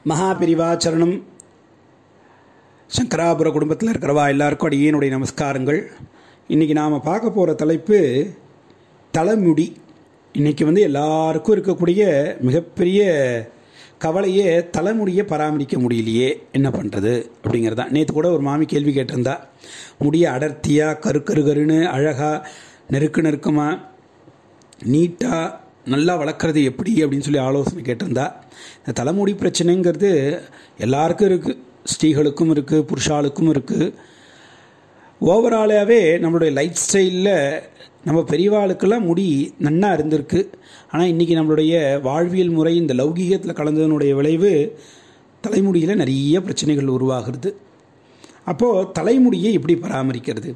மகாபிரிவாச்சரணம் சங்கராபுர குடும்பத்தில் இருக்கிறவா எல்லாருக்கும் அடியேனுடைய நமஸ்காரங்கள் இன்றைக்கி நாம் பார்க்க போகிற தலைப்பு தலைமுடி இன்றைக்கி வந்து எல்லாருக்கும் இருக்கக்கூடிய மிகப்பெரிய கவலையே தலைமுடியை பராமரிக்க முடியலையே என்ன பண்ணுறது அப்படிங்கிறது தான் நேற்று கூட ஒரு மாமி கேள்வி கேட்டிருந்தா முடிய அடர்த்தியாக கரு கரு கருன்னு அழகாக நெருக்கு நெருக்கமாக நீட்டாக நல்லா வளர்க்குறது எப்படி அப்படின்னு சொல்லி ஆலோசனை கேட்டிருந்தா இந்த தலைமுடி பிரச்சனைங்கிறது எல்லாருக்கும் இருக்குது ஸ்ரீகளுக்கும் இருக்குது புருஷாளுக்கும் இருக்குது ஓவராலாகவே நம்மளுடைய லைஃப் ஸ்டைலில் நம்ம பெரியவாளுக்கெல்லாம் முடி நன்னா இருந்திருக்கு ஆனால் இன்றைக்கி நம்மளுடைய வாழ்வியல் முறை இந்த லௌகீகத்தில் கலந்ததனுடைய விளைவு தலைமுடியில் நிறைய பிரச்சனைகள் உருவாகிறது அப்போது தலைமுடியை எப்படி பராமரிக்கிறது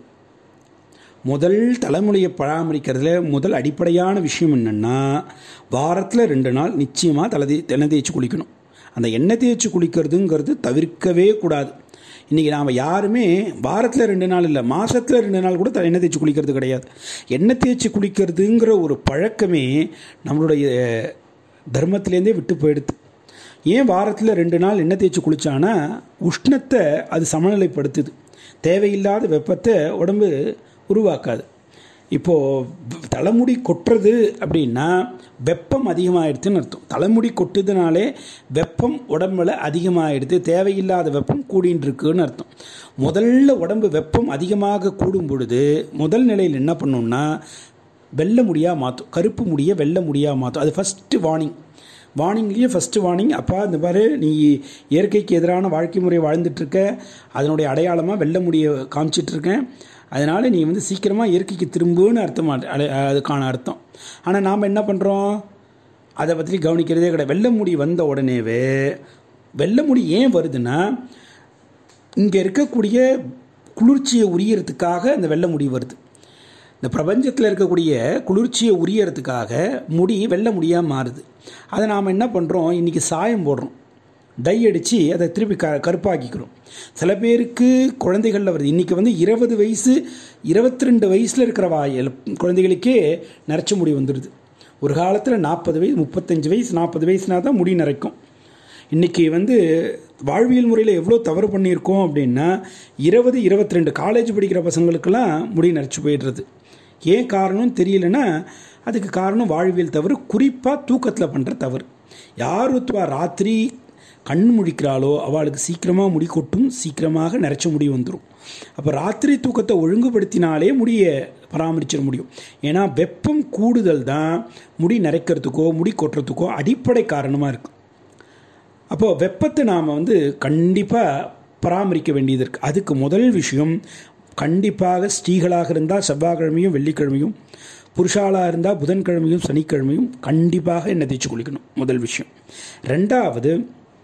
முதல் தலைமுறையை பராமரிக்கிறதுல முதல் அடிப்படையான விஷயம் என்னென்னா வாரத்தில் ரெண்டு நாள் நிச்சயமாக தலை எண்ணெய் தேய்ச்சி குளிக்கணும் அந்த எண்ணெய் தேய்ச்சி குளிக்கிறதுங்கிறது தவிர்க்கவே கூடாது இன்றைக்கி நாம் யாருமே வாரத்தில் ரெண்டு நாள் இல்லை மாதத்தில் ரெண்டு நாள் கூட த- எண்ணெய் தேய்ச்சி குளிக்கிறது கிடையாது எண்ணெய் தேய்ச்சி குளிக்கிறதுங்கிற ஒரு பழக்கமே நம்மளுடைய தர்மத்திலேருந்தே விட்டு போயிடுது ஏன் வாரத்தில் ரெண்டு நாள் எண்ணெய் தேய்ச்சி குளிச்சானா உஷ்ணத்தை அது சமநிலைப்படுத்துது தேவையில்லாத வெப்பத்தை உடம்பு உருவாக்காது இப்போது தலைமுடி கொட்டுறது அப்படின்னா வெப்பம் அதிகமாகிடுதுன்னு அர்த்தம் தலைமுடி கொட்டுதுனாலே வெப்பம் உடம்புல அதிகமாகிடுது தேவையில்லாத வெப்பம் கூடின்னு இருக்குன்னு அர்த்தம் முதல்ல உடம்பு வெப்பம் அதிகமாக கூடும் பொழுது முதல் நிலையில் என்ன பண்ணும்னா வெள்ளை முடியாக மாற்றும் கருப்பு முடியை வெள்ளை முடியாக மாற்றும் அது ஃபஸ்ட்டு வார்னிங் வார்னிங்லேயே ஃபஸ்ட்டு வார்னிங் அப்பா இந்த மாதிரி நீ இயற்கைக்கு எதிரான வாழ்க்கை முறையை வாழ்ந்துட்டுருக்க அதனுடைய அடையாளமாக வெள்ளை முடியை காமிச்சிட்ருக்கேன் அதனால் நீ வந்து சீக்கிரமாக இயற்கைக்கு திரும்புன்னு அர்த்தம் அதுக்கான அர்த்தம் ஆனால் நாம் என்ன பண்ணுறோம் அதை பற்றி கவனிக்கிறதே கிடையாது வெள்ளை முடி வந்த உடனேவே வெள்ளை முடி ஏன் வருதுன்னா இங்கே இருக்கக்கூடிய குளிர்ச்சியை உரியறதுக்காக அந்த வெள்ளை முடி வருது இந்த பிரபஞ்சத்தில் இருக்கக்கூடிய குளிர்ச்சியை உரியறதுக்காக முடி வெள்ளை முடியாக மாறுது அதை நாம் என்ன பண்ணுறோம் இன்றைக்கி சாயம் போடுறோம் டை அடித்து அதை திருப்பி க கருப்பாக்கிக்கிறோம் சில பேருக்கு குழந்தைகளில் வருது இன்றைக்கி வந்து இருபது வயசு இருபத்தி ரெண்டு வயசில் இருக்கிற வாயில் குழந்தைகளுக்கே நரைச்ச முடி வந்துடுது ஒரு காலத்தில் நாற்பது வயசு முப்பத்தஞ்சு வயசு நாற்பது வயசுனா தான் முடி நரைக்கும் இன்றைக்கி வந்து வாழ்வியல் முறையில் எவ்வளோ தவறு பண்ணியிருக்கோம் அப்படின்னா இருபது இருபத்தி ரெண்டு காலேஜ் படிக்கிற பசங்களுக்கெல்லாம் முடி நரைச்சி போயிடுறது ஏன் காரணம்னு தெரியலன்னா அதுக்கு காரணம் வாழ்வியல் தவறு குறிப்பாக தூக்கத்தில் பண்ணுற தவறு யார் ஒருத்தவா ராத்திரி கண் முழிக்கிறாளோ அவளுக்கு சீக்கிரமாக முடி கொட்டும் சீக்கிரமாக நரைச்ச முடி வந்துடும் அப்போ ராத்திரி தூக்கத்தை ஒழுங்குபடுத்தினாலே முடியை பராமரிச்சிட முடியும் ஏன்னா வெப்பம் கூடுதல் தான் முடி நரைக்கிறதுக்கோ முடி கொட்டுறதுக்கோ அடிப்படை காரணமாக இருக்குது அப்போது வெப்பத்தை நாம் வந்து கண்டிப்பாக பராமரிக்க வேண்டியது இருக்குது அதுக்கு முதல் விஷயம் கண்டிப்பாக ஸ்ரீகளாக இருந்தால் செவ்வாய்க்கிழமையும் வெள்ளிக்கிழமையும் புருஷாலாக இருந்தால் புதன்கிழமையும் சனிக்கிழமையும் கண்டிப்பாக எண்ணெய் தேய்ச்சி குளிக்கணும் முதல் விஷயம் ரெண்டாவது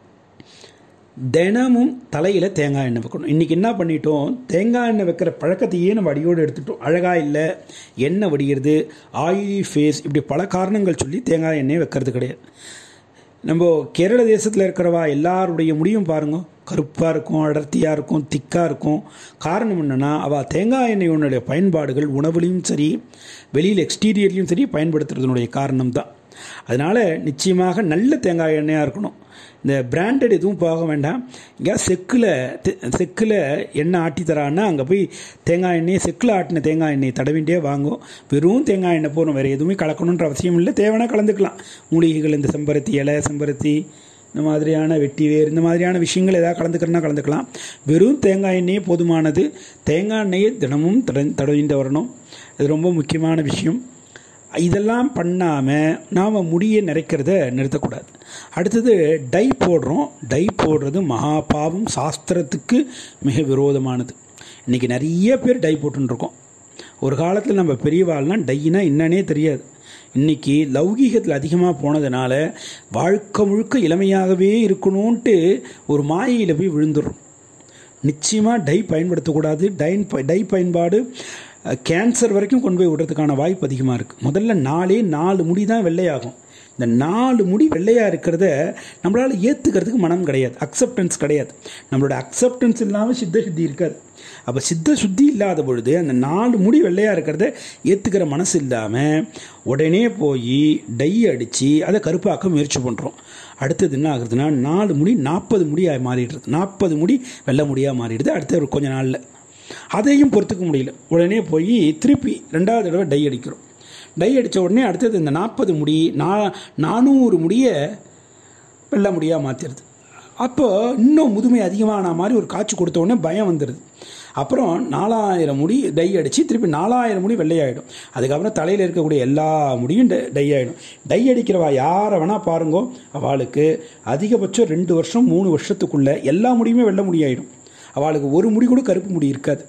தினமும் தலையில் தேங்காய் எண்ணெய் வைக்கணும் இன்றைக்கி என்ன பண்ணிட்டோம் தேங்காய் எண்ணெய் வைக்கிற பழக்கத்தையே நம்ம அடியோடு எடுத்துட்டோம் அழகாக இல்லை எண்ணெய் வடிகிறது ஆயிலி ஃபேஸ் இப்படி பல காரணங்கள் சொல்லி தேங்காய் எண்ணெய் வைக்கிறது கிடையாது நம்ம கேரள தேசத்தில் இருக்கிறவா எல்லாருடைய முடியும் பாருங்க கருப்பாக இருக்கும் அடர்த்தியாக இருக்கும் திக்காக இருக்கும் காரணம் என்னென்னா அவள் தேங்காய் எண்ணெயோனுடைய பயன்பாடுகள் உணவுலையும் சரி வெளியில் எக்ஸ்டீரியர்லையும் சரி பயன்படுத்துறதுனுடைய காரணம் தான் அதனால் நிச்சயமாக நல்ல தேங்காய் எண்ணெயாக இருக்கணும் இந்த பிராண்டட் எதுவும் போக வேண்டாம் இங்கே செக்கில் செக்கில் எண்ணெய் ஆட்டி தரான்னா அங்கே போய் தேங்காய் எண்ணெய் செக்கில் ஆட்டின தேங்காய் எண்ணெய் தடவிண்டே வாங்கும் வெறும் தேங்காய் எண்ணெய் போதும் வேறு எதுவுமே கலக்கணுன்ற அவசியம் இல்லை தேவைன்னா கலந்துக்கலாம் மூலிகைகள் இந்த செம்பருத்தி இலை செம்பருத்தி இந்த மாதிரியான வெட்டி வேர் இந்த மாதிரியான விஷயங்கள் ஏதாவது கலந்துக்கிறனா கலந்துக்கலாம் வெறும் தேங்காய் எண்ணெயே போதுமானது தேங்காய் எண்ணெயை தினமும் தட தடவிண்டு வரணும் இது ரொம்ப முக்கியமான விஷயம் இதெல்லாம் பண்ணாமல் நாம் முடியை நிறைக்கிறத நிறுத்தக்கூடாது அடுத்தது டை போடுறோம் டை போடுறது மகா பாவம் சாஸ்திரத்துக்கு மிக விரோதமானது இன்றைக்கி நிறைய பேர் டை போட்டுருக்கோம் ஒரு காலத்தில் நம்ம பெரியவாள்லாம் டைனா என்னன்னே தெரியாது இன்றைக்கி லௌகீகத்தில் அதிகமாக போனதுனால வாழ்க்கை முழுக்க இளமையாகவே இருக்கணும்ன்ட்டு ஒரு மாயையில் போய் விழுந்துடுறோம் நிச்சயமாக டை பயன்படுத்தக்கூடாது டைன் ப- டை பயன்பாடு அஹ், கேன்சர் வரைக்கும் கொண்டு போய் விடுறதுக்கான வாய்ப்பு அதிகமாக இருக்குது முதல்ல நாலே நாலு முடி தான் வெள்ளையாகும் இந்த நாலு முடி வெள்ளையாக இருக்கிறத நம்மளால் ஏற்றுக்கிறதுக்கு மனம் கிடையாது அக்செப்டன்ஸ் கிடையாது நம்மளோட அக்செப்டன்ஸ் இல்லாமல் சித்த சுத்தி இருக்காது அப்போ சித்த சுத்தி இல்லாத பொழுது அந்த நாலு முடி வெள்ளையாக இருக்கிறத ஏற்றுக்கிற மனசு இல்லாமல் உடனே போய் டை அடித்து அதை கருப்பாக்க முயற்சி பண்ணுறோம் அடுத்தது என்ன ஆகுதுன்னா நாலு முடி நாற்பது முடியாக மாறிடுறது நாற்பது முடி வெள்ளை முடியாக மாறிடுது அடுத்த ஒரு கொஞ்ச நாளில் அதையும் பொறுத்துக்க முடியல உடனே போய் திருப்பி ரெண்டாவது தடவை டை அடிக்கிறோம் டை அடித்த உடனே அடுத்தது இந்த நாற்பது முடி நா நானூறு முடியை வெள்ளை முடியாக மாற்றிடுது அப்போ இன்னும் முதுமை அதிகமான மாதிரி ஒரு காட்சி கொடுத்த உடனே பயம் வந்துடுது அப்புறம் நாலாயிரம் முடி டை அடித்து திருப்பி நாலாயிரம் முடி வெள்ளையாயிடும் அதுக்கப்புறம் தலையில் இருக்கக்கூடிய எல்லா முடியும் டை டை ஆகிடும் டை அடிக்கிறவா யாரை வேணால் பாருங்கோ அவளுக்கு அதிகபட்சம் ரெண்டு வருஷம் மூணு வருஷத்துக்குள்ளே எல்லா முடியுமே வெள்ளை முடியாயிடும் அவளுக்கு ஒரு முடி கூட கருப்பு முடி இருக்காது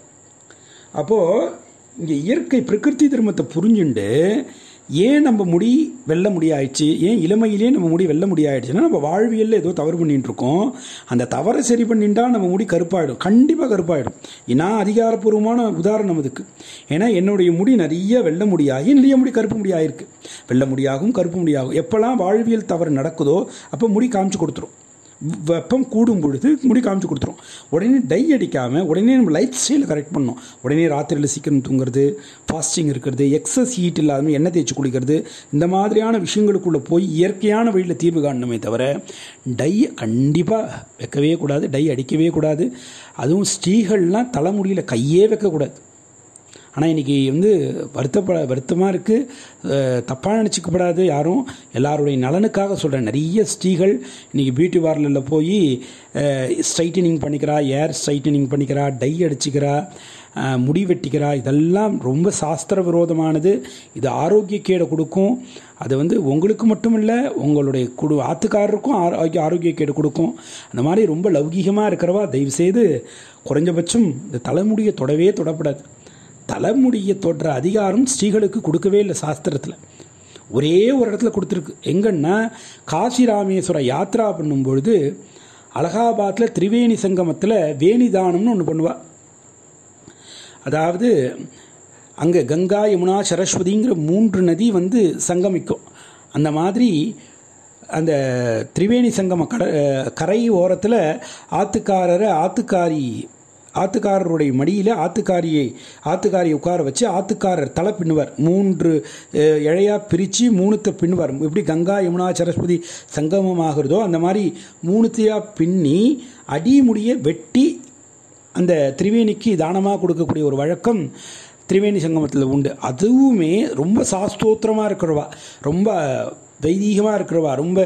அப்போது இங்கே இயற்கை பிரகிருதி தர்மத்தை புரிஞ்சுண்டு ஏன் நம்ம முடி வெள்ள முடியாயிடுச்சு ஏன் இளமையிலே நம்ம முடி வெள்ள முடியாயிடுச்சுன்னா நம்ம வாழ்வியலில் ஏதோ தவறு பண்ணிட்டு இருக்கோம் அந்த தவறை சரி பண்ணிட்டா நம்ம முடி கருப்பாயிடும் கண்டிப்பாக கருப்பாயிடும் நான் அதிகாரப்பூர்வமான உதாரணம் அதுக்கு ஏன்னா என்னுடைய முடி நிறைய வெள்ள முடியாகி நிறைய முடி கருப்பு முடியாயிருக்கு வெள்ள முடியாகும் கருப்பு முடியாகும் எப்போல்லாம் வாழ்வியல் தவறு நடக்குதோ அப்போ முடி காமிச்சு கொடுத்துரும் வெப்பம் கூடும் பொழுது முடி காமிச்சு கொடுத்துரும் உடனே டை அடிக்காமல் உடனே நம்ம லைஃப் ஸ்டைலை கரெக்ட் பண்ணணும் உடனே ராத்திரியில் சீக்கிரம் தூங்குறது ஃபாஸ்டிங் இருக்கிறது எக்ஸஸ் ஹீட் இல்லாமல் எண்ணெய் தேய்ச்சி குளிக்கிறது இந்த மாதிரியான விஷயங்களுக்குள்ளே போய் இயற்கையான வழியில் தீர்வு காணணுமே தவிர டையை கண்டிப்பாக வைக்கவே கூடாது டை அடிக்கவே கூடாது அதுவும் ஸ்ரீகள்லாம் தலைமுடியில் கையே வைக்கக்கூடாது ஆனால் இன்றைக்கி வந்து வருத்தப்பட வருத்தமாக இருக்குது தப்பாக நினச்சிக்கப்படாது யாரும் எல்லாருடைய நலனுக்காக சொல்கிறேன் நிறைய ஸ்ரீகள் இன்றைக்கி பியூட்டி பார்லரில் போய் ஸ்ட்ரைட்டனிங் பண்ணிக்கிறா ஏர் ஸ்ட்ரைட்டனிங் பண்ணிக்கிறா டை அடிச்சுக்கிறா முடி வெட்டிக்கிறா இதெல்லாம் ரொம்ப சாஸ்திர விரோதமானது இது ஆரோக்கியக்கேடை கொடுக்கும் அது வந்து உங்களுக்கு மட்டும் இல்லை உங்களுடைய குடு ஆத்துக்காரருக்கும் ஆரோக்கிய ஆரோக்கியக்கேடு கொடுக்கும் அந்த மாதிரி ரொம்ப லௌகீகமாக இருக்கிறவா தயவுசெய்து குறைஞ்சபட்சம் இந்த தலைமுடியை தொடவே தொடப்படாது தலைமுடியை தொடுற அதிகாரம் ஸ்ரீகளுக்கு கொடுக்கவே இல்லை சாஸ்திரத்தில் ஒரே ஒரு இடத்துல கொடுத்துருக்கு எங்கன்னா காசி ராமேஸ்வர யாத்ரா பண்ணும்பொழுது அலகாபாத்தில் திரிவேணி சங்கமத்தில் வேணிதானம்னு ஒன்று பண்ணுவாள் அதாவது அங்கே கங்கா யமுனா சரஸ்வதிங்கிற மூன்று நதி வந்து சங்கமிக்கும் அந்த மாதிரி அந்த திரிவேணி சங்கம கட கரை ஓரத்தில் ஆத்துக்காரரை ஆத்துக்காரி ஆத்துக்காரருடைய மடியில் ஆத்துக்காரியை ஆத்துக்காரியை உட்கார வச்சு ஆத்துக்காரர் தலை பின்னுவார் மூன்று இழையாக பிரித்து மூணுத்தை பின்னுவார் எப்படி கங்கா யமுனா சரஸ்வதி சங்கமம் ஆகிறதோ அந்த மாதிரி மூணுத்தையாக பின்னி அடிமுடியை வெட்டி அந்த திரிவேணிக்கு தானமாக கொடுக்கக்கூடிய ஒரு வழக்கம் திரிவேணி சங்கமத்தில் உண்டு அதுவுமே ரொம்ப சாஸ்தோத்திரமாக இருக்கிறவா ரொம்ப வைதீகமாக இருக்கிறவா ரொம்ப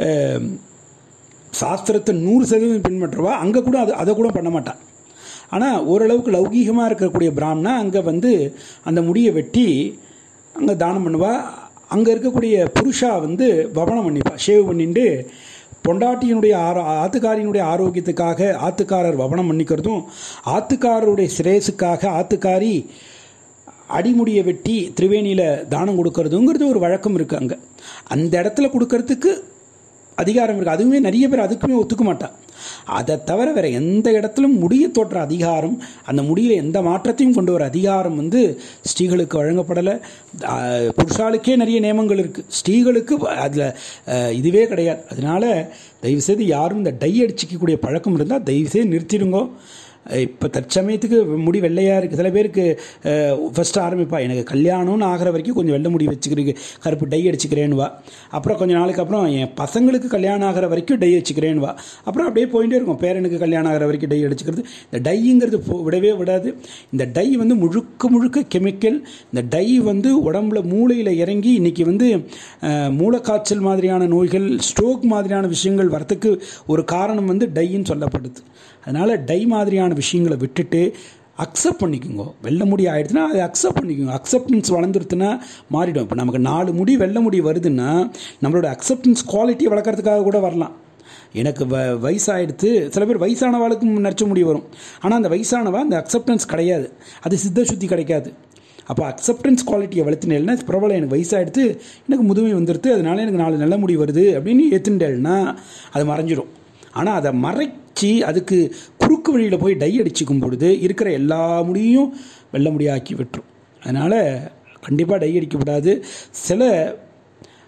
சாஸ்திரத்தை நூறு சதவீதம் பின்பற்றுவா அங்கே கூட அது அதை கூட பண்ண மாட்டான் ஆனால் ஓரளவுக்கு லௌகீகமாக இருக்கக்கூடிய பிராமணா அங்கே வந்து அந்த முடியை வெட்டி அங்கே தானம் பண்ணுவா அங்கே இருக்கக்கூடிய புருஷா வந்து பவனம் பண்ணிப்பா ஷேவ் பண்ணிட்டு பொண்டாட்டியினுடைய ஆரோ ஆத்துக்காரியினுடைய ஆரோக்கியத்துக்காக ஆத்துக்காரர் வபனம் பண்ணிக்கிறதும் ஆத்துக்காரருடைய சிரேசுக்காக ஆத்துக்காரி அடிமுடியை வெட்டி திரிவேணியில் தானம் கொடுக்கறதுங்கிறது ஒரு வழக்கம் இருக்குது அங்கே அந்த இடத்துல கொடுக்கறதுக்கு அதிகாரம் இருக்குது அதுவுமே நிறைய பேர் அதுக்குமே ஒத்துக்க மாட்டான் அதை தவிர வேறு எந்த இடத்துலும் முடிய தோற்ற அதிகாரம் அந்த முடியில் எந்த மாற்றத்தையும் கொண்டு வர அதிகாரம் வந்து ஸ்ரீகளுக்கு வழங்கப்படலை புருஷாளுக்கே நிறைய நியமங்கள் இருக்குது ஸ்ரீகளுக்கு அதில் இதுவே கிடையாது அதனால் தயவுசெய்து யாரும் இந்த டை அடிச்சிக்கக்கூடிய பழக்கம் இருந்தால் தயவுசெய்து நிறுத்திடுங்கோ இப்போ தற்சமயத்துக்கு முடி வெள்ளையாக இருக்குது சில பேருக்கு ஃபஸ்ட்டு ஆரம்பிப்பா எனக்கு கல்யாணம்னு ஆகிற வரைக்கும் கொஞ்சம் வெள்ளை முடி வச்சுக்கிறீங்க கருப்பு டை அடிச்சுக்கிறேன்னுவா அப்புறம் கொஞ்சம் நாளுக்கு அப்புறம் என் பசங்களுக்கு கல்யாணம் ஆகிற வரைக்கும் டை அடிச்சுக்கிறேன்னுவா அப்புறம் அப்படியே போயிட்டே இருக்கும் பேரனுக்கு கல்யாணம் ஆகிற வரைக்கும் டை அடிச்சுக்கிறது இந்த டைங்கிறது விடவே விடாது இந்த டை வந்து முழுக்க முழுக்க கெமிக்கல் இந்த டை வந்து உடம்புல மூளையில் இறங்கி இன்றைக்கி வந்து மூளைக்காய்ச்சல் மாதிரியான நோய்கள் ஸ்ட்ரோக் மாதிரியான விஷயங்கள் வரத்துக்கு ஒரு காரணம் வந்து டைன்னு சொல்லப்படுது அதனால் டை மாதிரியான விஷயங்களை விட்டுட்டு அக்செப்ட் பண்ணிக்கோங்க வெள்ளை முடி ஆகிடுதுன்னா அதை அக்செப்ட் பண்ணிக்கோங்க அக்செப்டன்ஸ் வளர்ந்துருத்துன்னா மாறிடும் இப்போ நமக்கு நாலு முடி வெள்ளை முடி வருதுன்னா நம்மளோட அக்செப்டன்ஸ் குவாலிட்டியை வளர்க்குறதுக்காக கூட வரலாம் எனக்கு வ வயசாகிடுத்து சில பேர் வயசானவாளுக்கும் நரைச்ச முடி வரும் ஆனால் அந்த வயசானவா அந்த அக்செப்டன்ஸ் கிடையாது அது சித்த சுத்தி கிடைக்காது அப்போ அக்செப்டன்ஸ் குவாலிட்டியை வளர்த்துனேன்னா பரவாயில்ல எனக்கு வயசாகிடுத்து எனக்கு முதுமை வந்துடுது அதனால எனக்கு நாலு நல்ல முடி வருது அப்படின்னு ஏற்றுண்டேன்னா அது மறைஞ்சிடும் ஆனால் அதை மறைச்சி அதுக்கு குறுக்கு வழியில் போய் டை அடிச்சுக்கும் பொழுது இருக்கிற எல்லா முடியும் வெள்ள முடியாக்கி விட்டுரும் அதனால் கண்டிப்பாக டை அடிக்கப்படாது சில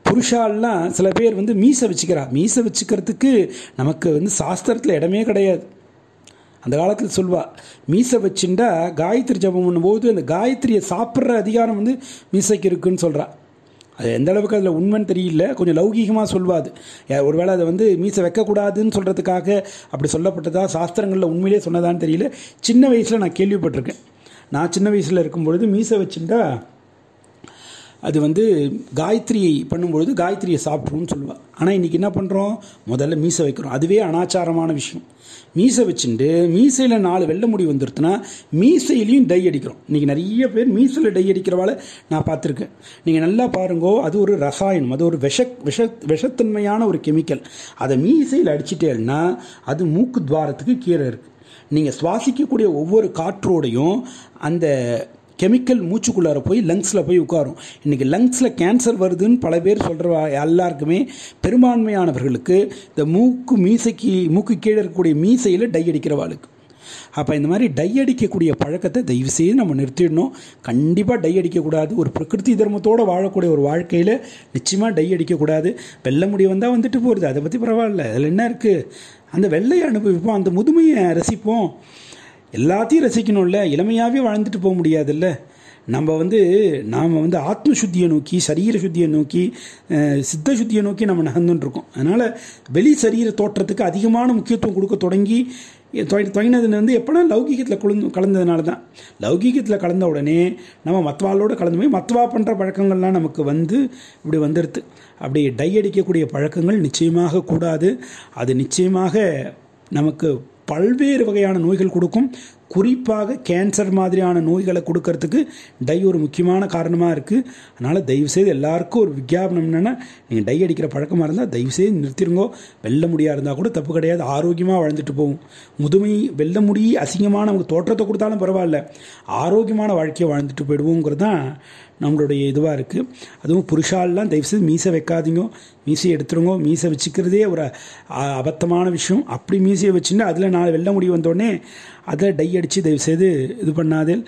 புருஷாலாம் சில பேர் வந்து மீசை வச்சுக்கிறா மீசை வச்சுக்கிறதுக்கு நமக்கு வந்து சாஸ்திரத்தில் இடமே கிடையாது அந்த காலத்தில் சொல்வா மீசை வச்சுண்டா காயத்ரி ஜபம் பண்ணும்போது அந்த காயத்ரியை சாப்பிட்ற அதிகாரம் வந்து மீசைக்கு இருக்குன்னு சொல்கிறா அது எந்த அளவுக்கு அதில் உண்மைன்னு தெரியல கொஞ்சம் லௌகீகமாக சொல்வாது ஒருவேளை அதை வந்து மீசை வைக்கக்கூடாதுன்னு சொல்கிறதுக்காக அப்படி சொல்லப்பட்டதா சாஸ்திரங்களில் உண்மையிலே சொன்னதான்னு தெரியல சின்ன வயசில் நான் கேள்விப்பட்டிருக்கேன் நான் சின்ன வயசில் இருக்கும்பொழுது மீசை வச்சுட்டா அது வந்து காயத்ரியை பண்ணும்பொழுது காயத்ரியை சாப்பிட்ருன்னு சொல்லுவாள் ஆனால் இன்றைக்கி என்ன பண்ணுறோம் முதல்ல மீசை வைக்கிறோம் அதுவே அனாச்சாரமான விஷயம் மீசை வச்சுட்டு மீசையில் நாலு வெள்ளை முடி வந்துருச்சுன்னா மீசையிலையும் டை அடிக்கிறோம் இன்றைக்கி நிறைய பேர் மீசையில் டை அடிக்கிறவால நான் பார்த்துருக்கேன் நீங்கள் நல்லா பாருங்கோ அது ஒரு ரசாயனம் அது ஒரு விஷ விஷ விஷத்தன்மையான ஒரு கெமிக்கல் அதை மீசையில் அடிச்சிட்டேன்னா அது மூக்கு துவாரத்துக்கு கீழே இருக்குது நீங்கள் சுவாசிக்கக்கூடிய ஒவ்வொரு காற்றோடையும் அந்த கெமிக்கல் மூச்சுக்குள்ளார போய் லங்ஸில் போய் உட்காரும் இன்றைக்கி லங்ஸில் கேன்சர் வருதுன்னு பல பேர் சொல்கிற எல்லாருக்குமே பெரும்பான்மையானவர்களுக்கு இந்த மூக்கு மீசைக்கு மூக்கு கீழே இருக்கக்கூடிய மீசையில் டை அடிக்கிறவாளுக்கு அப்போ இந்த மாதிரி டை அடிக்கக்கூடிய பழக்கத்தை தயவு செய்து நம்ம நிறுத்திடணும் கண்டிப்பாக டை அடிக்கக்கூடாது ஒரு பிரகிருதி தர்மத்தோடு வாழக்கூடிய ஒரு வாழ்க்கையில் நிச்சயமாக டை அடிக்கக்கூடாது வெள்ளை முடி வந்தால் வந்துட்டு போகிறது அதை பற்றி பரவாயில்ல அதில் என்ன இருக்குது அந்த வெள்ளையை அனுபவிப்போம் அந்த முதுமையை ரசிப்போம் எல்லாத்தையும் ரசிக்கணும்ல இளமையாகவே வாழ்ந்துட்டு போக முடியாதுல்ல நம்ம வந்து நாம் வந்து ஆத்ம சுத்தியை நோக்கி சரீர சுத்தியை நோக்கி சித்த சுத்தியை நோக்கி நம்ம நகர்ந்துட்டுருக்கோம் அதனால் வெளி சரீர தோற்றத்துக்கு அதிகமான முக்கியத்துவம் கொடுக்க தொடங்கி தொடங்கினது வந்து எப்போனா லௌகீகத்தில் குழந்து கலந்ததுனால தான் லௌகீகத்தில் கலந்த உடனே நம்ம மத்வாலோடு கலந்து போய் மத்வா பண்ணுற பழக்கங்கள்லாம் நமக்கு வந்து இப்படி வந்துடுது அப்படி டை அடிக்கக்கூடிய பழக்கங்கள் நிச்சயமாக கூடாது அது நிச்சயமாக நமக்கு பல்வேறு வகையான நோய்கள் கொடுக்கும் குறிப்பாக கேன்சர் மாதிரியான நோய்களை கொடுக்கறதுக்கு டை ஒரு முக்கியமான காரணமாக இருக்குது அதனால் தயவுசெய்து எல்லாருக்கும் ஒரு விஞ்ஞாபனம் என்னென்னா நீங்கள் டை அடிக்கிற பழக்கமாக இருந்தால் தயவுசெய்து நிறுத்திருங்கோ வெள்ள முடியாக இருந்தால் கூட தப்பு கிடையாது ஆரோக்கியமாக வாழ்ந்துட்டு போகும் முதுமை வெள்ள முடி அசிங்கமான நமக்கு தோற்றத்தை கொடுத்தாலும் பரவாயில்ல ஆரோக்கியமான வாழ்க்கையை வாழ்ந்துட்டு போயிடுவோங்கிறது தான் நம்மளுடைய இதுவாக இருக்குது அதுவும் புருஷாலெலாம் தயவுசெய்து மீசை வைக்காதீங்க மீசையை எடுத்துருங்க மீசை வச்சுக்கிறதே ஒரு அபத்தமான விஷயம் அப்படி மீசையை வச்சுட்டு அதில் நாலு வெள்ள முடி வந்தோடனே அதை டை அடித்து தயவுசெய்து இது பண்ணாதில்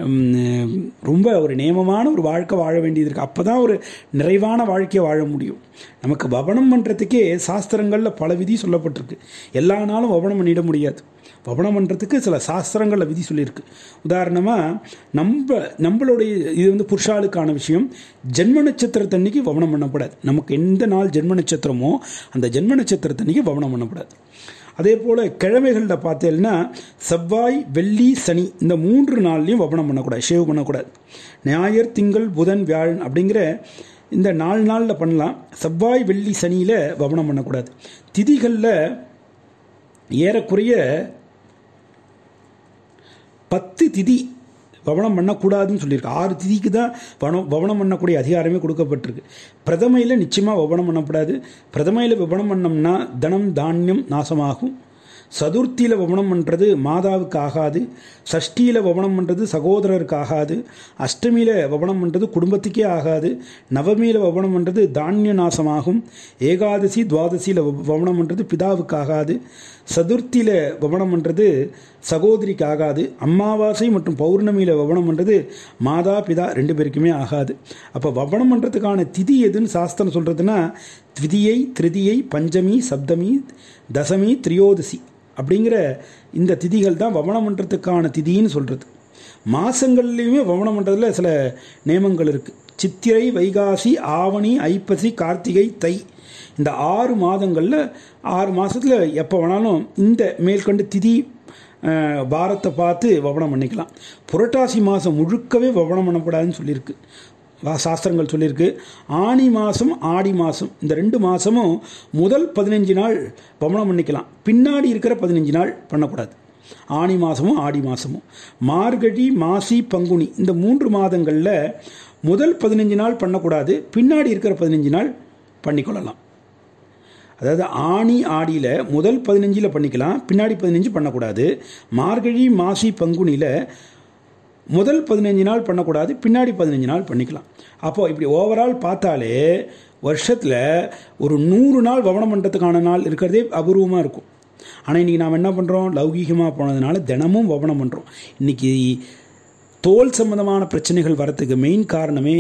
ரொம்ப ஒரு நியமமான ஒரு வாழ்க்கை வாழ வேண்டியது இருக்குது அப்போ தான் ஒரு நிறைவான வாழ்க்கையை வாழ முடியும் நமக்கு வபனம் பண்ணுறதுக்கே சாஸ்திரங்களில் பல விதி சொல்லப்பட்டிருக்கு எல்லா நாளும் வபனம் பண்ணிட முடியாது வபனம் பண்ணுறதுக்கு சில சாஸ்திரங்களில் விதி சொல்லியிருக்கு உதாரணமாக நம்ம நம்மளுடைய இது வந்து புருஷாளுக்கான விஷயம் ஜென்ம நட்சத்திரத்தன்னைக்கு வபனம் பண்ணக்கூடாது நமக்கு எந்த நாள் ஜென்ம நட்சத்திரமோ அந்த ஜென்ம நட்சத்திரத்தன்னைக்கு வபனம் பண்ணக்கூடாது அதே போல் கிழமைகளில் பார்த்தேன்னா செவ்வாய் வெள்ளி சனி இந்த மூன்று நாள்லையும் வபனம் பண்ணக்கூடாது ஷேவ் பண்ணக்கூடாது ஞாயிறு திங்கள் புதன் வியாழன் அப்படிங்கிற இந்த நாலு நாளில் பண்ணலாம் செவ்வாய் வெள்ளி சனியில் வபனம் பண்ணக்கூடாது திதிகளில் ஏறக்குறைய பத்து திதி பவனம் பண்ணக்கூடாதுன்னு சொல்லியிருக்கு ஆறு திதிக்கு தான் வனம் பவனம் பண்ணக்கூடிய அதிகாரமே கொடுக்கப்பட்டிருக்கு பிரதமையில் நிச்சயமாக வபனம் பண்ணக்கூடாது பிரதமையில் விபணம் பண்ணோம்னா தனம் தானியம் நாசமாகும் சதுர்த்தியில் வபனம் பண்ணுறது மாதாவுக்கு ஆகாது சஷ்டியில் வபனம் பண்ணுறது சகோதரருக்கு ஆகாது அஷ்டமியில் வபனம் பண்ணுறது குடும்பத்துக்கே ஆகாது நவமியில் வபனம் பண்ணுறது தானிய நாசமாகும் ஏகாதசி துவாதசியில் வபனம் பண்ணுறது பிதாவுக்கு ஆகாது சதுர்த்தியில் வபனம் பண்ணுறது சகோதரிக்கு ஆகாது அமாவாசை மற்றும் பௌர்ணமியில் வபனம் பண்ணுறது மாதா பிதா ரெண்டு பேருக்குமே ஆகாது அப்போ வபனம் பண்ணுறதுக்கான திதி எதுன்னு சாஸ்திரம் சொல்கிறதுனா த்விதியை திருதியை பஞ்சமி சப்தமி தசமி திரியோதசி அப்படிங்கிற இந்த திதிகள் தான் வவனம் பண்ணுறதுக்கான திதின்னு சொல்கிறது மாதங்கள்லேயுமே வவனம் பண்ணுறதுல சில நியமங்கள் இருக்குது சித்திரை வைகாசி ஆவணி ஐப்பசி கார்த்திகை தை இந்த ஆறு மாதங்களில் ஆறு மாதத்தில் எப்போ வேணாலும் இந்த மேற்கொண்டு திதி வாரத்தை பார்த்து வவனம் பண்ணிக்கலாம் புரட்டாசி மாதம் முழுக்கவே வவனம் பண்ணக்கூடாதுன்னு சொல்லியிருக்கு வா சாஸ்திரங்கள் சொல்லியிருக்கு ஆணி மாதம் ஆடி மாதம் இந்த ரெண்டு மாதமும் முதல் பதினஞ்சு நாள் பவனம் பண்ணிக்கலாம் பின்னாடி இருக்கிற பதினஞ்சு நாள் பண்ணக்கூடாது ஆணி மாதமும் ஆடி மாதமும் மார்கழி மாசி பங்குனி இந்த மூன்று மாதங்களில் முதல் பதினஞ்சு நாள் பண்ணக்கூடாது பின்னாடி இருக்கிற பதினஞ்சு நாள் பண்ணிக்கொள்ளலாம் அதாவது ஆணி ஆடியில் முதல் பதினஞ்சில் பண்ணிக்கலாம் பின்னாடி பதினஞ்சு பண்ணக்கூடாது மார்கழி மாசி பங்குனியில் முதல் பதினஞ்சு நாள் பண்ணக்கூடாது பின்னாடி பதினஞ்சு நாள் பண்ணிக்கலாம் அப்போது இப்படி ஓவரால் பார்த்தாலே வருஷத்தில் ஒரு நூறு நாள் கவனம் பண்ணுறதுக்கான நாள் இருக்கிறதே அபூர்வமாக இருக்கும் ஆனால் இன்றைக்கி நாம் என்ன பண்ணுறோம் லௌகீகமாக போனதுனால தினமும் வபனம் பண்ணுறோம் இன்றைக்கி தோல் சம்பந்தமான பிரச்சனைகள் வரத்துக்கு மெயின் காரணமே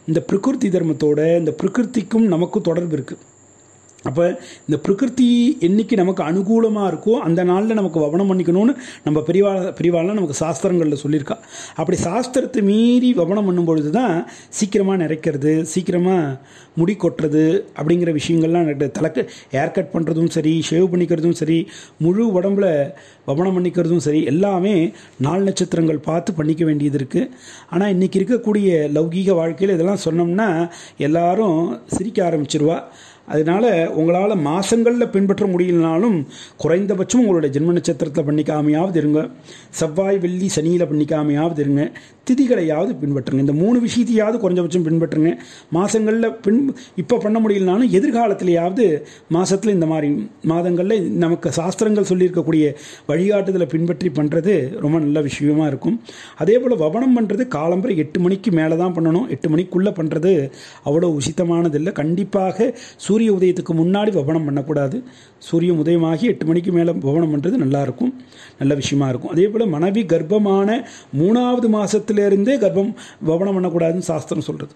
இந்த பிரகிருதி தர்மத்தோட இந்த பிரகிருதிக்கும் நமக்கும் தொடர்பு இருக்குது அப்போ இந்த பிரகிருதி என்னைக்கு நமக்கு அனுகூலமாக இருக்கோ அந்த நாளில் நமக்கு வபனம் பண்ணிக்கணும்னு நம்ம பெரியவா பெரியவாள்லாம் நமக்கு சாஸ்திரங்களில் சொல்லியிருக்கா அப்படி சாஸ்திரத்தை மீறி வபனம் பண்ணும்பொழுது தான் சீக்கிரமாக நிறைக்கிறது சீக்கிரமாக முடி கொட்டுறது அப்படிங்கிற விஷயங்கள்லாம் நடக்குது தலைக்கு ஹேர் கட் பண்ணுறதும் சரி ஷேவ் பண்ணிக்கிறதும் சரி முழு உடம்புல வபனம் பண்ணிக்கிறதும் சரி எல்லாமே நாள் நட்சத்திரங்கள் பார்த்து பண்ணிக்க வேண்டியது இருக்குது ஆனால் இன்றைக்கி இருக்கக்கூடிய லௌகீக வாழ்க்கையில் இதெல்லாம் சொன்னோம்னா எல்லாரும் சிரிக்க ஆரம்பிச்சிருவா அதனால் உங்களால் மாதங்களில் பின்பற்ற முடியலனாலும் குறைந்தபட்சம் உங்களுடைய ஜென்ம நட்சத்திரத்தில் பண்ணிக்காமையாவது இருங்க செவ்வாய் வெள்ளி சனியில் பண்ணிக்காமையாவது இருங்க திதிகளையாவது பின்பற்றுங்க இந்த மூணு விஷயத்தையாவது குறைஞ்சபட்சம் பின்பற்றுங்க மாதங்களில் பின் இப்போ பண்ண முடியலனாலும் எதிர்காலத்திலேயாவது மாதத்தில் இந்த மாதிரி மாதங்களில் நமக்கு சாஸ்திரங்கள் சொல்லியிருக்கக்கூடிய வழிகாட்டுதலை பின்பற்றி பண்ணுறது ரொம்ப நல்ல விஷயமா இருக்கும் அதே போல் வபனம் பண்ணுறது காலம்பரை எட்டு மணிக்கு மேலே தான் பண்ணணும் எட்டு மணிக்குள்ளே பண்ணுறது அவ்வளோ உசித்தமானதில்லை கண்டிப்பாக சூரிய உதயத்துக்கு முன்னாடி வபனம் பண்ணக்கூடாது சூரியன் உதயமாகி எட்டு மணிக்கு மேலே வபனம் பண்ணுறது நல்லாயிருக்கும் நல்ல விஷயமா இருக்கும் அதே போல் மனைவி கர்ப்பமான மூணாவது மாதத்துலேருந்தே கர்ப்பம் வபனம் பண்ணக்கூடாதுன்னு சாஸ்திரம் சொல்கிறது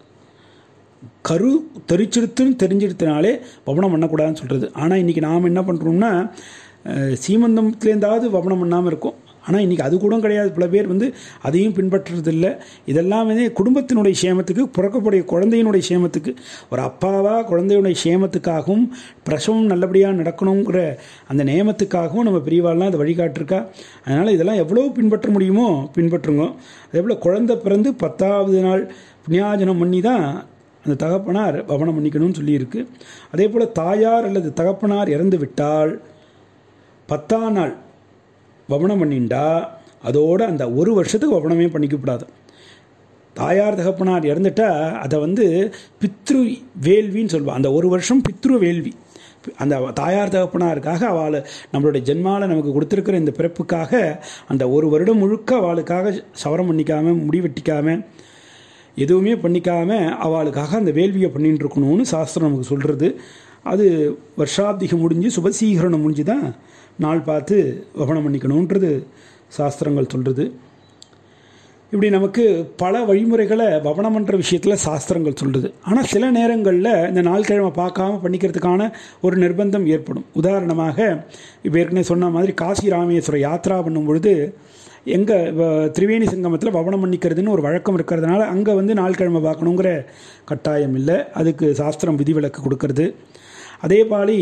கரு தெரிச்செடுத்துன்னு தெரிஞ்செடுத்தனாலே வபனம் பண்ணக்கூடாதுன்னு சொல்கிறது ஆனால் இன்றைக்கி நாம் என்ன பண்ணுறோம்னா சீமந்தத்துலேருந்தாவது வபனம் பண்ணாமல் இருக்கோம் ஆனால் இன்றைக்கி அது கூட கிடையாது பல பேர் வந்து அதையும் பின்பற்றுறதில்ல இதெல்லாம் வந்து குடும்பத்தினுடைய சேமத்துக்கு பிறக்கக்கூடிய குழந்தையினுடைய சேமத்துக்கு ஒரு அப்பாவாக குழந்தையுடைய சேமத்துக்காகவும் பிரசவம் நல்லபடியாக நடக்கணுங்கிற அந்த நியமத்துக்காகவும் நம்ம பெரியவாள்லாம் அதை வழிகாட்டிருக்கா அதனால் இதெல்லாம் எவ்வளோ பின்பற்ற முடியுமோ பின்பற்றுங்க அதே போல் குழந்தை பிறந்து பத்தாவது நாள் புண்ணியாஜனம் பண்ணி தான் அந்த தகப்பனார் பவனம் பண்ணிக்கணும்னு சொல்லியிருக்கு அதே போல் தாயார் அல்லது தகப்பனார் இறந்து விட்டால் பத்தாம் நாள் வபனம் பண்ணிண்டா அதோட அந்த ஒரு வருஷத்துக்கு வபனமே பண்ணிக்கப்படாது தாயார் தகப்பனார் இறந்துட்டா அதை வந்து பித்ரு வேள்வின்னு சொல்லுவாள் அந்த ஒரு வருஷம் பித்ரு வேள்வி அந்த தாயார் தகப்பனாருக்காக அவள் நம்மளுடைய ஜென்மாவில் நமக்கு கொடுத்துருக்கிற இந்த பிறப்புக்காக அந்த ஒரு வருடம் முழுக்க அவளுக்காக சவரம் பண்ணிக்காம முடி வெட்டிக்காம எதுவுமே பண்ணிக்காம அவளுக்காக அந்த வேள்வியை பண்ணிட்டு இருக்கணும்னு சாஸ்திரம் நமக்கு சொல்கிறது அது வருஷாப்திகம் முடிஞ்சு சுபசீகரணம் முடிஞ்சு தான் நாள் பார்த்து வபனம் பண்ணிக்கணுன்றது சாஸ்திரங்கள் சொல்கிறது இப்படி நமக்கு பல வழிமுறைகளை வபனம் பண்ணுற விஷயத்தில் சாஸ்திரங்கள் சொல்கிறது ஆனால் சில நேரங்களில் இந்த நாள் கிழமை பார்க்காம பண்ணிக்கிறதுக்கான ஒரு நிர்பந்தம் ஏற்படும் உதாரணமாக இப்போ ஏற்கனவே சொன்ன மாதிரி காசி ராமேஸ்வர யாத்ரா பண்ணும் பொழுது எங்கள் திரிவேணி சங்கமத்தில் பவனம் பண்ணிக்கிறதுன்னு ஒரு வழக்கம் இருக்கிறதுனால அங்கே வந்து நாள் கிழமை பார்க்கணுங்கிற கட்டாயம் இல்லை அதுக்கு சாஸ்திரம் விதிவிலக்கு கொடுக்கறது அதே பாலி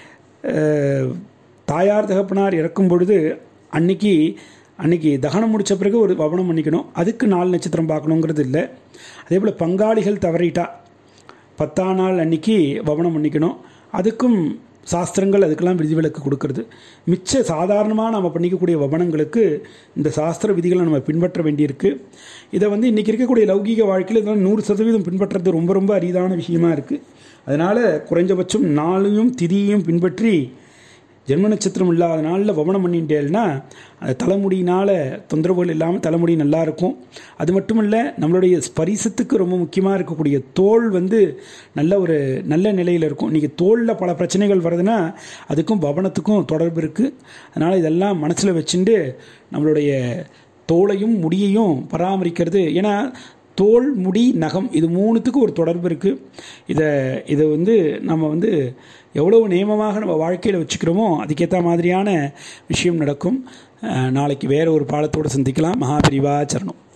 தாயார் தகப்பனார் இறக்கும் பொழுது அன்னைக்கு அன்னைக்கு தகனம் முடித்த பிறகு ஒரு வபனம் பண்ணிக்கணும் அதுக்கு நாலு நட்சத்திரம் பார்க்கணுங்கிறது இல்லை அதே போல் பங்காளிகள் தவறிட்டா பத்தாம் நாள் அன்னைக்கு வபனம் பண்ணிக்கணும் அதுக்கும் சாஸ்திரங்கள் அதுக்கெல்லாம் விதிவிலக்கு கொடுக்கறது மிச்ச சாதாரணமாக நம்ம பண்ணிக்கக்கூடிய வபனங்களுக்கு இந்த சாஸ்திர விதிகளை நம்ம பின்பற்ற வேண்டியிருக்கு இதை வந்து இன்றைக்கி இருக்கக்கூடிய லௌகீக வாழ்க்கையில் இதெல்லாம் நூறு சதவீதம் பின்பற்றுறது ரொம்ப ரொம்ப அரிதான விஷயமா இருக்குது அதனால் குறைஞ்சபட்சம் நாளையும் திதியையும் பின்பற்றி ஜென்ம நட்சத்திரம் இல்லாத நாளில் வபனம் பண்ணிட்டேன்னா அந்த தலைமுடியினால் தொந்தரவுகள் இல்லாமல் தலைமுடி நல்லா இருக்கும் அது மட்டும் இல்லை நம்மளுடைய ஸ்பரிசத்துக்கு ரொம்ப முக்கியமாக இருக்கக்கூடிய தோல் வந்து நல்ல ஒரு நல்ல நிலையில் இருக்கும் இன்றைக்கி தோலில் பல பிரச்சனைகள் வருதுன்னா அதுக்கும் பவனத்துக்கும் தொடர்பு இருக்குது அதனால் இதெல்லாம் மனசில் வச்சுட்டு நம்மளுடைய தோலையும் முடியையும் பராமரிக்கிறது ஏன்னா தோல் முடி நகம் இது மூணுத்துக்கும் ஒரு தொடர்பு இருக்குது இதை இதை வந்து நம்ம வந்து எவ்வளோ நியமமாக நம்ம வாழ்க்கையில் வச்சுக்கிறோமோ அதுக்கேற்ற மாதிரியான விஷயம் நடக்கும் நாளைக்கு வேறு ஒரு பாலத்தோடு சந்திக்கலாம் மகாபிரிவா சரணம்